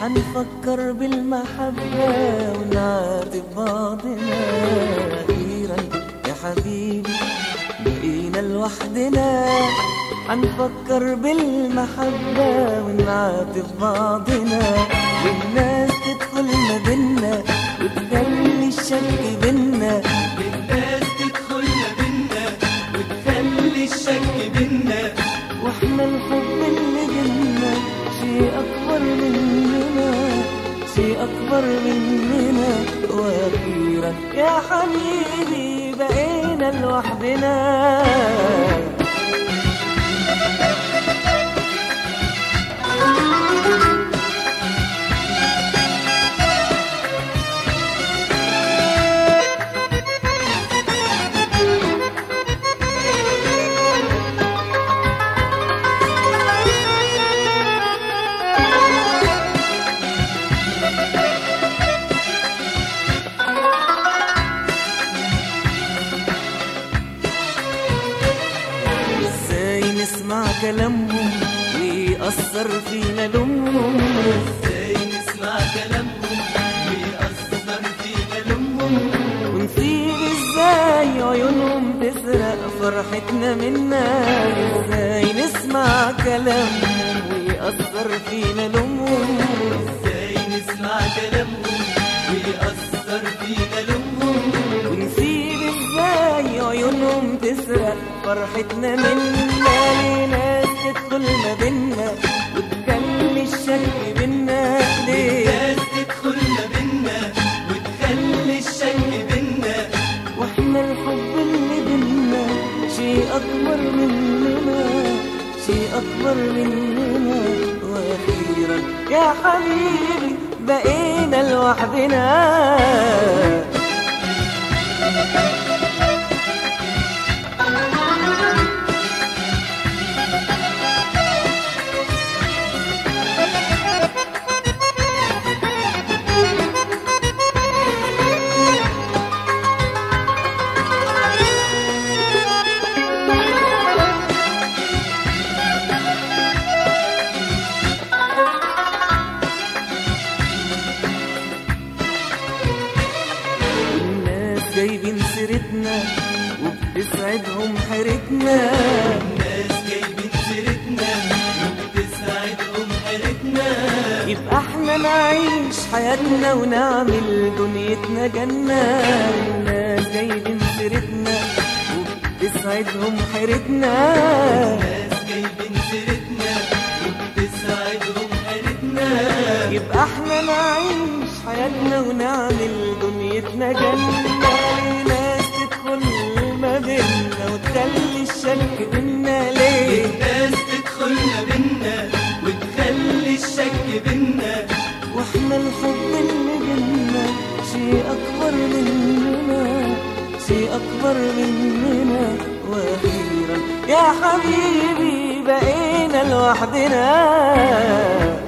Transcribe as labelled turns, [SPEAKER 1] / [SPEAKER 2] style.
[SPEAKER 1] حنفكر بالمحبة ونعاتب بعضنا أخيرا يا حبيبي بقينا لوحدنا حنفكر بالمحبة ونعاتب بعضنا والناس تدخل ما بينا وتخلي الشك بينا
[SPEAKER 2] الناس تدخل ما بينا وتخلي الشك بينا
[SPEAKER 1] واحنا الحب اللي بينا شيء اكبر مننا شيء اكبر مننا واخيرا يا حبيبي بقينا لوحدنا ازاي نسمع كلامهم ويأثر فينا لومهم
[SPEAKER 2] ازاي نسمع كلامهم ويأثر فينا لومهم
[SPEAKER 1] ونسيب ازاي عيونهم تسرق فرحتنا منا ازاي نسمع كلامهم ويأثر فينا لومهم
[SPEAKER 2] ازاي نسمع كلامهم ويأثر فينا لومهم
[SPEAKER 1] ونسيب ازاي عيونهم تسرق فرحتنا منا لناس تدخل ما بينا وتخلي الشك بينا ليه
[SPEAKER 2] الناس تدخل ما بينا وتخلي الشك بينا
[SPEAKER 1] واحنا الحب اللي بينا شيء اكبر مننا شيء اكبر مننا واخيرا يا حبيبي بقينا لوحدنا الناس جايبين سيرتنا وبتسعدهم حيرتنا
[SPEAKER 2] الناس جايبين سيرتنا وبتسعدهم حيرتنا
[SPEAKER 1] يبقى احنا نعيش حياتنا ونعمل دنيتنا جنة الناس جايبين سيرتنا وبتسعدهم حيرتنا
[SPEAKER 2] الناس جايبين سيرتنا وبتسعدهم حيرتنا
[SPEAKER 1] يبقى احنا نعيش حياتنا ونعمل دنيتنا جنة ناس تدخل ما بينا وتخلي الشك بينا ليه
[SPEAKER 2] الناس تدخل ما بينا وتخلي الشك بينا
[SPEAKER 1] واحنا الحب اللي بينا شيء اكبر مننا شيء اكبر مننا واخيرا يا حبيبي بقينا لوحدنا